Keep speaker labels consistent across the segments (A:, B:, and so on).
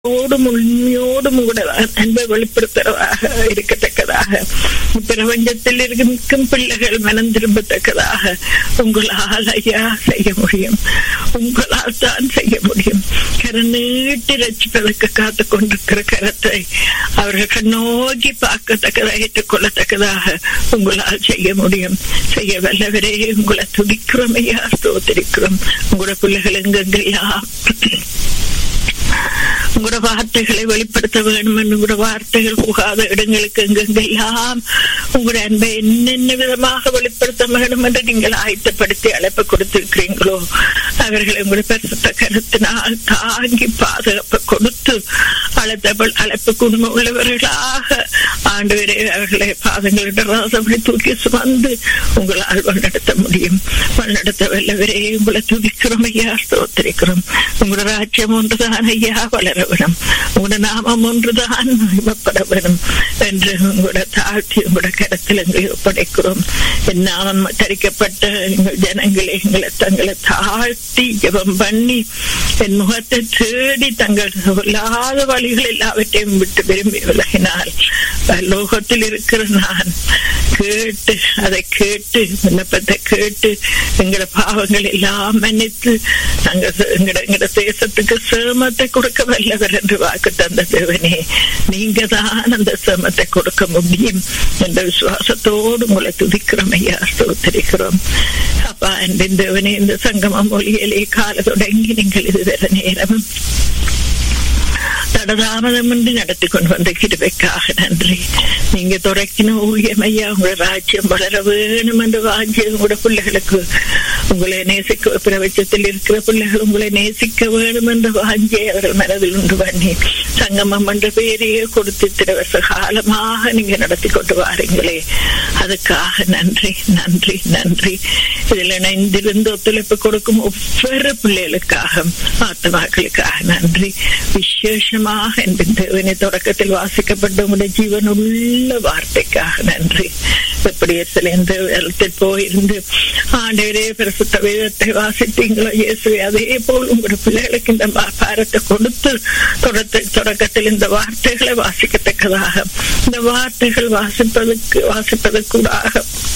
A: ஓடும் உண்மையோடும் கூட அன்பை வெளிப்படுத்துறதாக இருக்கத்தக்கதாக பிரபஞ்சத்தில் இருக்கும் பிள்ளைகள் மனம் திரும்பத்தக்கதாக உங்களால் ஐயா செய்ய முடியும் உங்களால் தான் செய்ய முடியும் கரை நீட்டி ரசிப்பதற்கு காத்து கொண்டிருக்கிற கரத்தை அவர்கள் கண்ணோக்கி பார்க்கத்தக்கதாக ஏற்றுக்கொள்ளத்தக்கதாக உங்களால் செய்ய முடியும் செய்ய வல்லவரே உங்களை துடிக்கிறோம் ஐயா ஸ்தோத்திரிக்கிறோம் உங்களோட பிள்ளைகள் எங்கெங்கெல்லாம் உங்களோட வார்த்தைகளை வெளிப்படுத்த வேண்டும் என்று உங்களோட வார்த்தைகள் புகாத இடங்களுக்கு எங்கெங்கெல்லாம் உங்களோட அன்பை என்னென்ன விதமாக வெளிப்படுத்த வேண்டும் என்று நீங்கள் ஆயத்தப்படுத்தி அழைப்பு கொடுத்திருக்கிறீங்களோ அவர்களை உங்களுடைய பரிசுத்த கருத்தினால் தாங்கி பாதுகாப்பு கொடுத்து அழைத்த அழைப்புக்கு உண்மை உள்ளவர்களாக ஆண்டு வரை அவர்களை பாதங்களிட ராசபடி தூக்கி சுமந்து உங்களால் வழிநடத்த முடியும் வழிநடத்த வல்லவரே உங்களை துதிக்கிறோம் ஐயா ஸ்தோத்திரிக்கிறோம் உங்களோட ராஜ்யம் ஒன்றுதான் ஐயா வளர வேணும் உங்களோட நாமம் ஒன்றுதான் மகிமப்பட வேணும் என்று உங்களோட தாழ்த்தி உங்களோட கருத்தில் எங்களை ஒப்படைக்கிறோம் என் நாமம் தரிக்கப்பட்ட எங்கள் ஜனங்களை எங்களை தங்களை தாழ்த்தி ஜபம் பண்ணி என் முகத்தை தேடி தங்கள் சொல்லாத வழிகள் எல்லாவற்றையும் விட்டு விரும்பி விலகினால் லோகத்தில் இருக்கிற நான் கேட்டு அதை கேட்டு விண்ணப்பத்தை கேட்டு எங்களோட பாவங்கள் எல்லாம் மன்னித்து நாங்கள் எங்கட எங்கட தேசத்துக்கு சேமத்தை கொடுக்க வல்லவர் என்று வாக்கு தந்த தேவனே நீங்க தான் அந்த சேமத்தை கொடுக்க முடியும் என்ற விசுவாசத்தோடு உங்களை துதிக்கிறோம் ஐயா ஸ்தோத்திரிக்கிறோம் அப்பா என் தேவனே இந்த சங்கம மொழியிலே கால தொடங்கி நீங்கள் இதுவரை நேரம் தடதாமதமின்றி நடத்தி கொண்டு வந்த கிருபைக்காக நன்றி நீங்க தொடக்கின ஊழியம் ஐயா உங்களோட ராஜ்யம் வளர வேணும் என்று வாஞ்சி உங்களோட பிள்ளைகளுக்கு உங்களை நேசிக்க பிரபஞ்சத்தில் இருக்கிற பிள்ளைகள் உங்களை நேசிக்க வேணும் என்று வாஞ்சி அவர்கள் மனதில் உண்டு பண்ணி சங்கமம் என்ற பெயரையே கொடுத்து இத்தனை வருஷ காலமாக நீங்க நடத்தி கொண்டு வாரீங்களே அதுக்காக நன்றி நன்றி நன்றி இதில் இணைந்திருந்து ஒத்துழைப்பு கொடுக்கும் ஒவ்வொரு பிள்ளைகளுக்காக ஆத்மாக்களுக்காக நன்றி விசேஷமாக என் தேவனை தொடக்கத்தில் வாசிக்கப்பட்ட உங்களுடைய ஜீவன் உள்ள வார்த்தைக்காக நன்றி எப்படி சிலைந்து வெள்ளத்தில் போயிருந்து ஆண்டவரே பிரசுத்த வேதத்தை வாசித்தீங்களோ இயேசுவே அதே போல் உங்களோட பிள்ளைகளுக்கு இந்த பாரத்தை கொடுத்து தொடக்கத்தில் இந்த வார்த்தைகளை வாசிக்கத்தக்கதாக இந்த வார்த்தைகள் வாசிப்பதற்கு வாசிப்பதற்கூடாக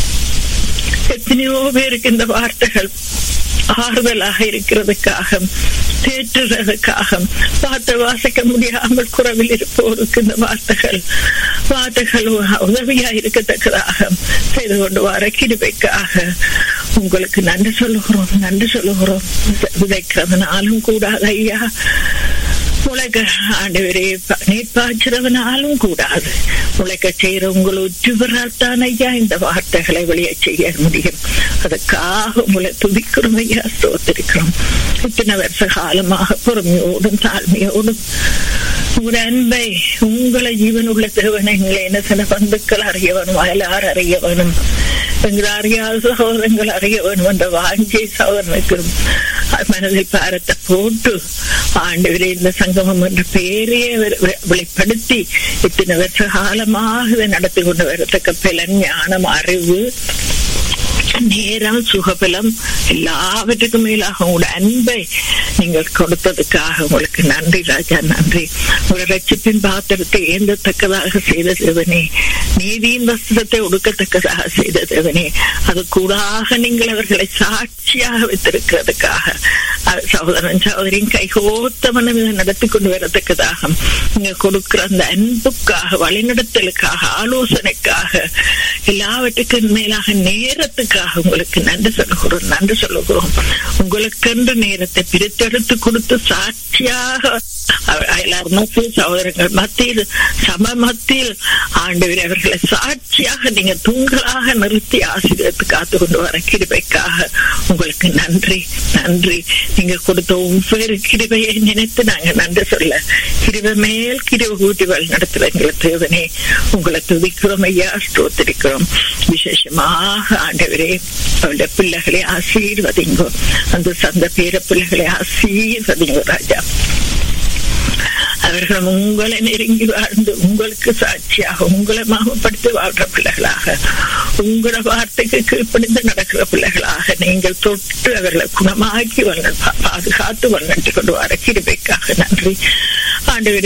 A: எத்தனையோ பேருக்கு இந்த வார்த்தைகள் ஆறுதலாக இருக்கிறதுக்காக தேற்றுறதுக்காக வார்த்தை வாசிக்க முடியாமல் குறவில் இருப்போருக்கு இந்த வார்த்தைகள் வார்த்தைகள் உதவியா இருக்கத்தக்கதாக செய்து கொண்டு வர கிருபைக்காக உங்களுக்கு நன்றி சொல்லுகிறோம் நன்றி சொல்லுகிறோம் விதைக்கிறதுனாலும் கூடாது ஐயா முளைக்க ஆண்டவரே நீர் பாய்ச்சிறவனாலும் கூடாது முளைக்க செய்யற உங்களை உற்றுவரால் தான் ஐயா இந்த வார்த்தைகளை வெளியே செய்ய முடியும் அதுக்காக உங்களை துதிக்கிறோம் ஐயா சோத்திருக்கிறோம் இத்தனை வருஷ காலமாக பொறுமையோடும் தாழ்மையோடும் உங்களோட அன்பை உங்களை ஜீவன் உள்ள தேவனை எங்களை என்ன சில பந்துக்கள் அறிய வேணும் வயலார் அறிய வேணும் எங்களை அறியாத சகோதரங்கள் அறிய வேணும் என்ற வாஞ்சி சகோதரனுக்கு மனதில் பாரத்தை போட்டு ஆண்டவரே இந்த சங்கமம் என்ற பெயரையே வெளிப்படுத்தி இத்தனை வருஷ காலமாக இதை நடத்தி கொண்டு வரத்தக்க பலன் ஞானம் அறிவு நேரம் சுகபலம் எல்லாவற்றுக்கும் மேலாக உங்களோட அன்பை நீங்கள் கொடுத்ததுக்காக உங்களுக்கு நன்றி ராஜா நன்றி உங்களோட ரட்சிப்பின் பாத்திரத்தை ஏந்தத்தக்கதாக செய்த தேவனே நீதியின் வஸ்திரத்தை ஒடுக்கத்தக்கதாக செய்த தேவனே அது கூடாக நீங்கள் அவர்களை சாட்சியாக வைத்திருக்கிறதுக்காக சகோதரன் சகோதரின் கைகோத்த மனம் இதை நடத்தி கொண்டு வரத்தக்கதாக நீங்க கொடுக்கிற அந்த அன்புக்காக வழிநடத்தலுக்காக ஆலோசனைக்காக எல்லாவற்றுக்கும் மேலாக நேரத்துக்காக உங்களுக்கு நன்றி சொல்லுகிறோம் நன்றி சொல்லுகிறோம் உங்களுக்கென்று நேரத்தை பிரித்தெடுத்து கொடுத்து சாட்சியாக எல்லார் மத்தியில் சகோதரங்கள் மத்தியில் சம மத்தியில் ஆண்டவர் அவர்களை சாட்சியாக நீங்க தூங்கலாக நிறுத்தி ஆசிரியத்து காத்து கொண்டு வர கிருபைக்காக உங்களுக்கு நன்றி நன்றி நீங்க கொடுத்த ஒவ்வொரு கிருபையை நினைத்து நாங்க நன்றி சொல்ல கிருபை மேல் கிருபை கூட்டி வழி நடத்துற எங்களை தேவனே உங்களை துதிக்கிறோம் ஐயா ஸ்தோத்திரிக்கிறோம் விசேஷமாக ஆண்டவரே அவருடைய பிள்ளைகளை ஆசீர்வதிங்கோ அந்த சந்த பேர பிள்ளைகளை ஆசீர்வதிங்கோ ராஜா அவர்கள் உங்களை நெருங்கி வாழ்ந்து உங்களுக்கு சாட்சியாக உங்களை மாமப்படுத்தி வாழ்ற பிள்ளைகளாக உங்களோட வார்த்தைக்கு கீழ்ப்படிந்து நடக்கிற பிள்ளைகளாக நீங்கள் தொட்டு அவர்களை குணமாக்கி வல்ல பாதுகாத்து வல்லட்டு கொண்டு வர கிருபைக்காக நன்றி ஆண்டு